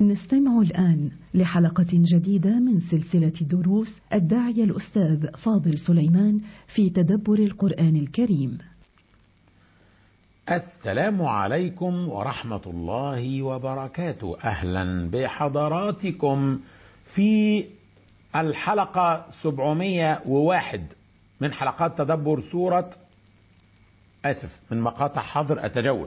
نستمع الآن لحلقة جديدة من سلسلة دروس الداعية الأستاذ فاضل سليمان في تدبر القرآن الكريم. السلام عليكم ورحمة الله وبركاته، أهلا بحضراتكم في الحلقة 701 من حلقات تدبر سورة آسف من مقاطع حظر التجول.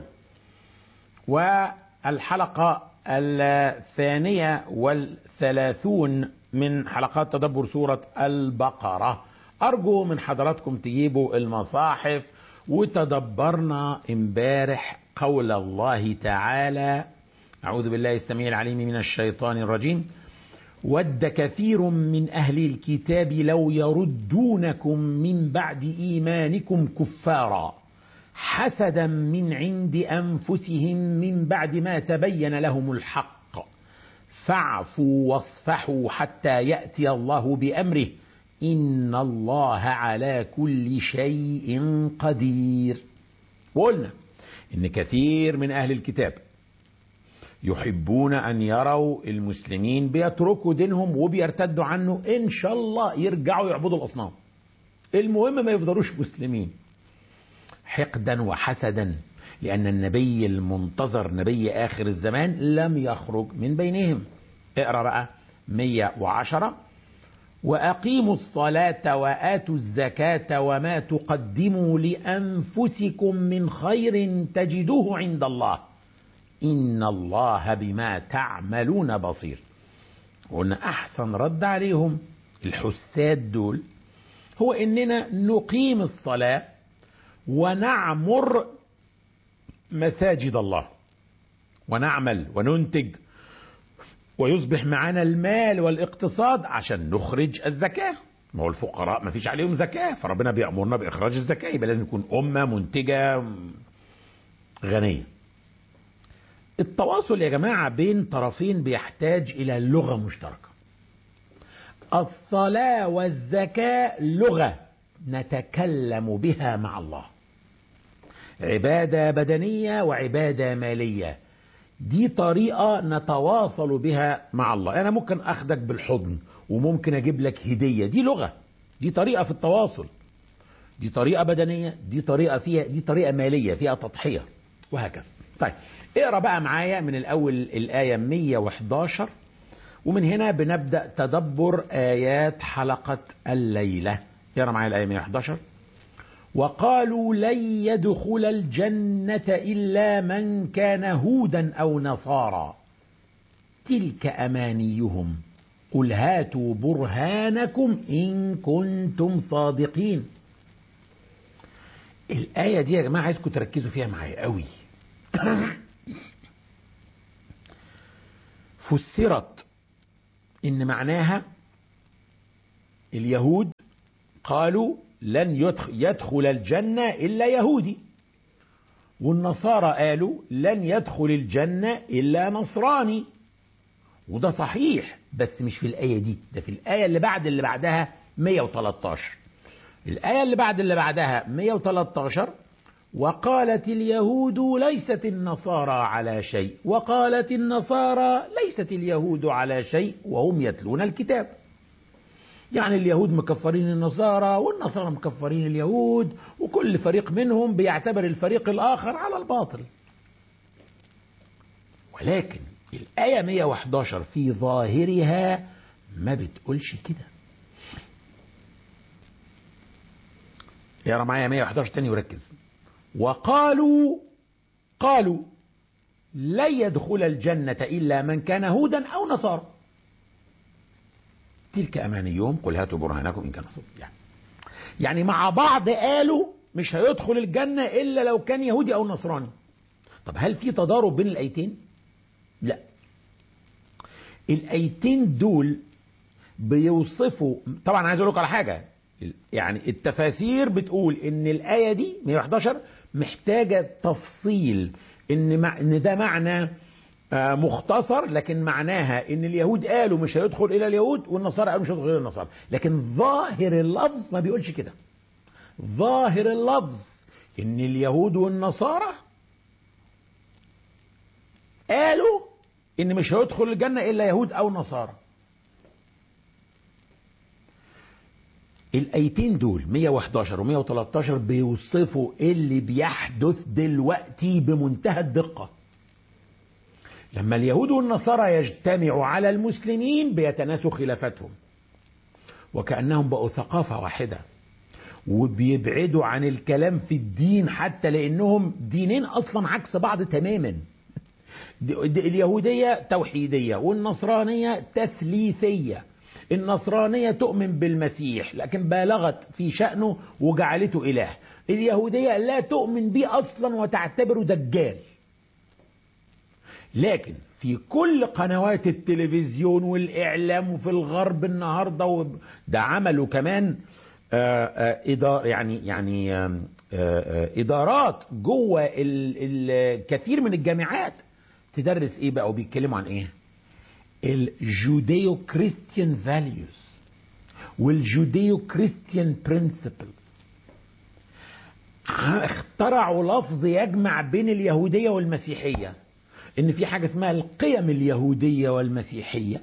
والحلقة الثانية والثلاثون من حلقات تدبر سورة البقرة أرجو من حضراتكم تجيبوا المصاحف وتدبرنا امبارح قول الله تعالى أعوذ بالله السميع العليم من الشيطان الرجيم ود كثير من أهل الكتاب لو يردونكم من بعد إيمانكم كفارا حسدا من عند انفسهم من بعد ما تبين لهم الحق فاعفوا واصفحوا حتى ياتي الله بامره ان الله على كل شيء قدير وقلنا ان كثير من اهل الكتاب يحبون ان يروا المسلمين بيتركوا دينهم وبيرتدوا عنه ان شاء الله يرجعوا يعبدوا الاصنام المهم ما يفضلوش مسلمين حقدا وحسدا لأن النبي المنتظر نبي آخر الزمان لم يخرج من بينهم اقرأ بقى 110 وأقيموا الصلاة وآتوا الزكاة وما تقدموا لأنفسكم من خير تجدوه عند الله إن الله بما تعملون بصير قلنا أحسن رد عليهم الحساد دول هو إننا نقيم الصلاة ونعمر مساجد الله ونعمل وننتج ويصبح معنا المال والاقتصاد عشان نخرج الزكاة ما هو الفقراء ما فيش عليهم زكاة فربنا بيأمرنا بإخراج الزكاة يبقى لازم نكون أمة منتجة غنية التواصل يا جماعة بين طرفين بيحتاج إلى لغة مشتركة الصلاة والزكاة لغة نتكلم بها مع الله عبادة بدنية وعبادة مالية دي طريقة نتواصل بها مع الله أنا ممكن أخدك بالحضن وممكن أجيب لك هدية دي لغة دي طريقة في التواصل دي طريقة بدنية دي طريقة فيها دي طريقة مالية فيها تضحية وهكذا طيب اقرا بقى معايا من الأول الآية 111 ومن هنا بنبدأ تدبر آيات حلقة الليلة اقرا معايا الآية 111 وقالوا لن يدخل الجنة إلا من كان هودا أو نصارى تلك أمانيهم قل هاتوا برهانكم إن كنتم صادقين الآية دي يا جماعة عايزكم تركزوا فيها معايا قوي فسرت إن معناها اليهود قالوا لن يدخل الجنة إلا يهودي والنصارى قالوا لن يدخل الجنة إلا نصراني وده صحيح بس مش في الآية دي ده في الآية اللي بعد اللي بعدها 113 الآية اللي بعد اللي بعدها 113 وقالت اليهود ليست النصارى على شيء وقالت النصارى ليست اليهود على شيء وهم يتلون الكتاب يعني اليهود مكفرين النصارى والنصارى مكفرين اليهود وكل فريق منهم بيعتبر الفريق الآخر على الباطل ولكن الآية 111 في ظاهرها ما بتقولش كده اقرا معايا 111 تاني وركز وقالوا قالوا لن يدخل الجنة إلا من كان هودا أو نصارى تلك أمانيهم قل هاتوا برهانكم إن كان صدق يعني. يعني مع بعض قالوا مش هيدخل الجنة إلا لو كان يهودي أو نصراني طب هل في تضارب بين الآيتين لا الآيتين دول بيوصفوا طبعا عايز اقول لكم على حاجه يعني التفاسير بتقول ان الايه دي 111 محتاجه تفصيل ان مع ان ده معنى آه مختصر لكن معناها ان اليهود قالوا مش هيدخل الى اليهود والنصارى قالوا مش هيدخل الى النصارى لكن ظاهر اللفظ ما بيقولش كده ظاهر اللفظ ان اليهود والنصارى قالوا ان مش هيدخل الجنة الا يهود او نصارى الايتين دول 111 و113 بيوصفوا اللي بيحدث دلوقتي بمنتهى الدقة لما اليهود والنصارى يجتمعوا على المسلمين بيتناسوا خلافاتهم وكأنهم بقوا ثقافة واحدة وبيبعدوا عن الكلام في الدين حتى لأنهم دينين أصلا عكس بعض تماما اليهودية توحيدية والنصرانية تثليثية النصرانية تؤمن بالمسيح لكن بالغت في شأنه وجعلته إله اليهودية لا تؤمن به أصلا وتعتبره دجال لكن في كل قنوات التلفزيون والإعلام وفي الغرب النهاردة ده عملوا كمان إدار يعني يعني إدارات جوه الكثير من الجامعات تدرس إيه بقى وبيتكلموا عن إيه الجوديو كريستيان فاليوز والجوديو كريستيان برنسبلز اخترعوا لفظ يجمع بين اليهودية والمسيحية ان في حاجة اسمها القيم اليهودية والمسيحية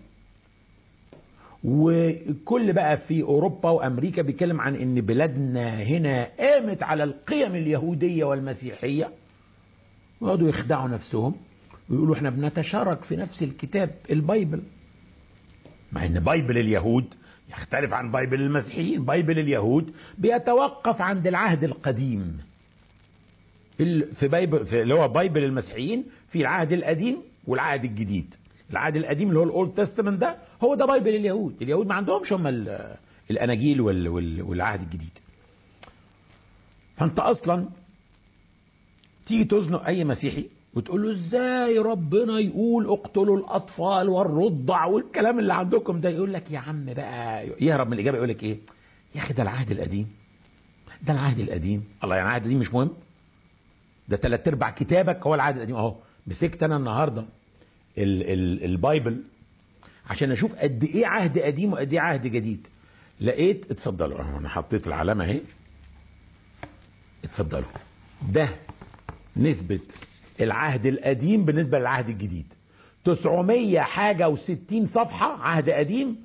وكل بقى في اوروبا وامريكا بيتكلم عن ان بلادنا هنا قامت على القيم اليهودية والمسيحية ويقعدوا يخدعوا نفسهم ويقولوا احنا بنتشارك في نفس الكتاب البايبل مع ان بايبل اليهود يختلف عن بايبل المسيحيين بايبل اليهود بيتوقف عند العهد القديم في بايبل في اللي هو بايبل المسيحيين في العهد القديم والعهد الجديد العهد القديم اللي هو الاولد تestament ده هو ده بايبل اليهود اليهود ما عندهمش هم الاناجيل والعهد الجديد فانت اصلا تيجي تزنق اي مسيحي وتقول له ازاي ربنا يقول اقتلوا الاطفال والرضع والكلام اللي عندكم ده يقول لك يا عم بقى يهرب من الاجابه يقول لك ايه يا اخي ده العهد القديم ده العهد القديم الله يعني العهد القديم مش مهم ده ثلاث ارباع كتابك هو العهد القديم اهو مسكت انا النهارده ال ال البايبل عشان اشوف قد ايه عهد قديم وقد ايه عهد جديد لقيت اتفضلوا اهو انا حطيت العلامه اهي اتفضلوا ده نسبه العهد القديم بالنسبة للعهد الجديد 900 حاجة و60 صفحة عهد قديم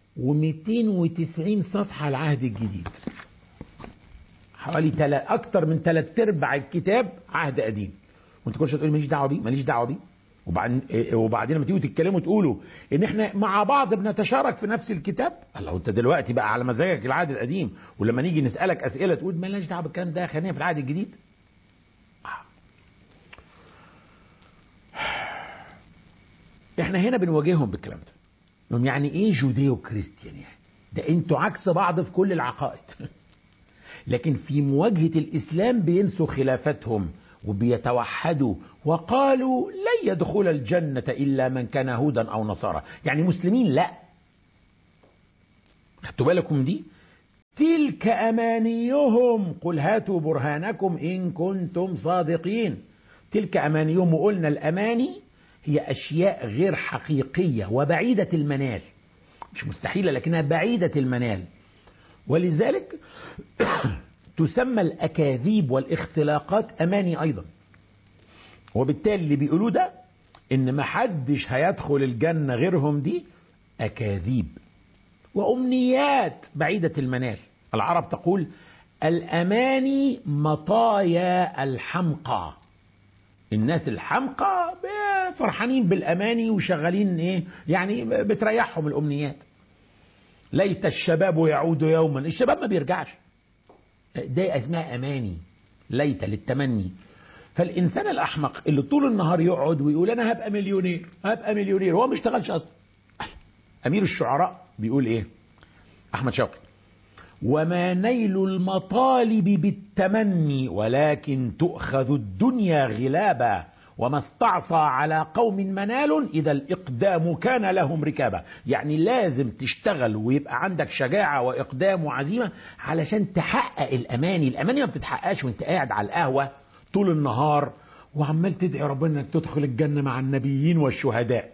و290 صفحة العهد الجديد حوالي تلا أكتر من ثلاث أرباع الكتاب عهد قديم وأنت كل شوية تقول ماليش دعوة بيه ماليش دعوة بيه وبعدين وبعدين لما تيجوا تتكلموا تقولوا ان احنا مع بعض بنتشارك في نفس الكتاب الله انت دلوقتي بقى على مزاجك العهد القديم ولما نيجي نسالك اسئله تقول مالناش دعوه بالكلام ده خلينا في العهد الجديد احنا هنا بنواجههم بالكلام ده انهم يعني ايه جوديو كريستيان يعني ده انتوا عكس بعض في كل العقائد لكن في مواجهة الإسلام بينسوا خلافتهم وبيتوحدوا وقالوا لن يدخل الجنة إلا من كان هودا أو نصارى يعني مسلمين لا خدتوا بالكم دي تلك أمانيهم قل هاتوا برهانكم إن كنتم صادقين تلك أمانيهم وقلنا الأماني هي أشياء غير حقيقية وبعيدة المنال مش مستحيلة لكنها بعيدة المنال ولذلك تسمى الأكاذيب والاختلاقات أماني أيضا وبالتالي اللي بيقولوه ده إن محدش هيدخل الجنة غيرهم دي أكاذيب وأمنيات بعيدة المنال العرب تقول الأماني مطايا الحمقى الناس الحمقى فرحانين بالاماني وشغالين ايه يعني بتريحهم الامنيات ليت الشباب يعود يوما الشباب ما بيرجعش ده اسمها اماني ليت للتمني فالانسان الاحمق اللي طول النهار يقعد ويقول انا هبقى مليونير هبقى مليونير هو ما اشتغلش اصلا امير الشعراء بيقول ايه احمد شوقي وما نيل المطالب بالتمني ولكن تؤخذ الدنيا غلابا وما استعصى على قوم منال إذا الإقدام كان لهم ركابا يعني لازم تشتغل ويبقى عندك شجاعة وإقدام وعزيمة علشان تحقق الأماني الأماني ما بتتحققش وانت قاعد على القهوة طول النهار وعمال تدعي ربنا انك تدخل الجنة مع النبيين والشهداء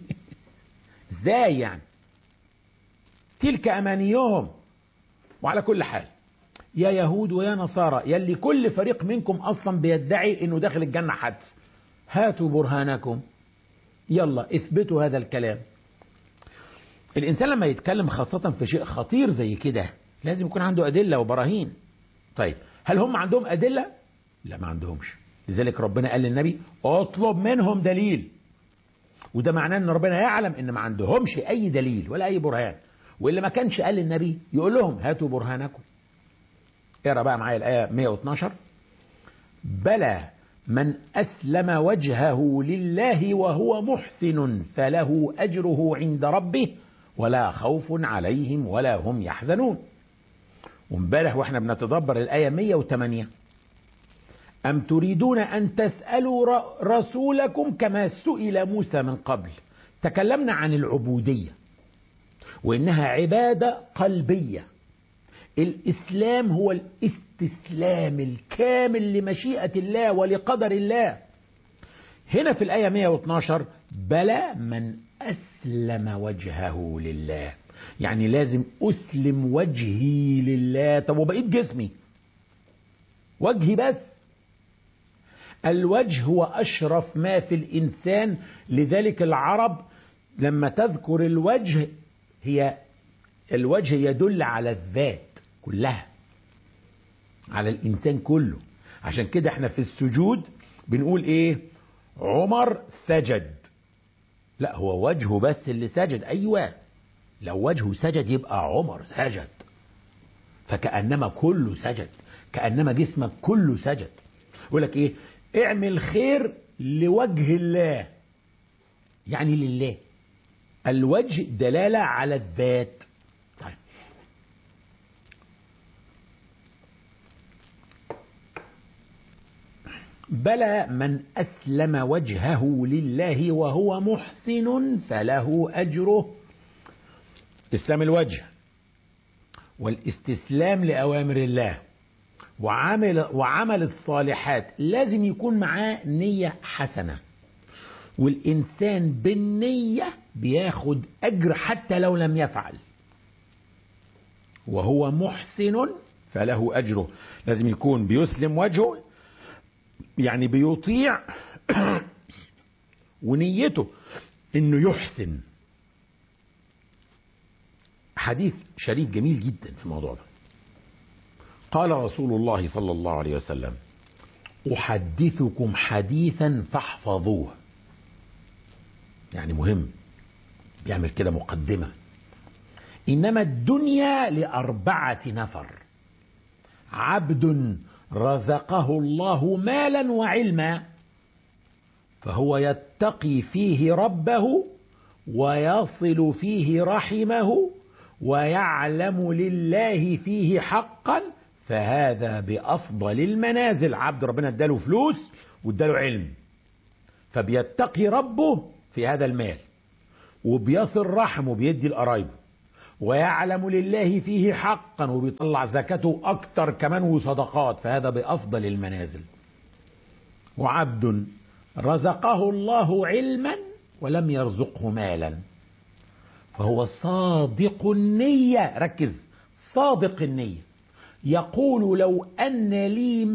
ازاي يعني تلك أمانيهم وعلى كل حال يا يهود ويا نصارى يلي كل فريق منكم أصلا بيدعي انه داخل الجنة حدث هاتوا برهانكم يلا اثبتوا هذا الكلام الإنسان لما يتكلم خاصة في شيء خطير زي كده لازم يكون عنده أدلة وبراهين طيب هل هم عندهم أدلة؟ لا ما عندهمش لذلك ربنا قال للنبي اطلب منهم دليل وده معناه ان ربنا يعلم ان ما عندهمش اي دليل ولا اي برهان واللي ما كانش قال للنبي يقول لهم هاتوا برهانكم اقرا بقى معايا الايه 112 بلى من اسلم وجهه لله وهو محسن فله اجره عند ربه ولا خوف عليهم ولا هم يحزنون وامبارح واحنا بنتدبر الايه 108 أم تريدون أن تسألوا رسولكم كما سئل موسى من قبل تكلمنا عن العبودية وإنها عبادة قلبية الإسلام هو الاستسلام الكامل لمشيئة الله ولقدر الله هنا في الآية 112 بلى من أسلم وجهه لله يعني لازم أسلم وجهي لله طب وبقيت جسمي وجهي بس الوجه هو أشرف ما في الإنسان لذلك العرب لما تذكر الوجه هي الوجه يدل على الذات كلها على الإنسان كله عشان كده احنا في السجود بنقول ايه عمر سجد لا هو وجهه بس اللي سجد ايوه لو وجهه سجد يبقى عمر سجد فكأنما كله سجد كأنما جسمك كله سجد يقول لك ايه اعمل خير لوجه الله يعني لله الوجه دلالة على الذات طيب. بلى من أسلم وجهه لله وهو محسن فله أجره إسلام الوجه والاستسلام لأوامر الله وعمل وعمل الصالحات لازم يكون معاه نية حسنة والإنسان بالنية بياخد أجر حتى لو لم يفعل وهو محسن فله أجره لازم يكون بيسلم وجهه يعني بيطيع ونيته انه يحسن حديث شريف جميل جدا في الموضوع ده قال رسول الله صلى الله عليه وسلم احدثكم حديثا فاحفظوه يعني مهم بيعمل كده مقدمه انما الدنيا لاربعه نفر عبد رزقه الله مالا وعلما فهو يتقي فيه ربه ويصل فيه رحمه ويعلم لله فيه حقا فهذا بافضل المنازل عبد ربنا اداله فلوس واداله علم فبيتقي ربه في هذا المال وبيصل رحمه بيدي لقرايبه ويعلم لله فيه حقا وبيطلع زكاته اكتر كمان وصدقات فهذا بافضل المنازل وعبد رزقه الله علما ولم يرزقه مالا فهو صادق النية ركز صادق النية يقول لو أن لي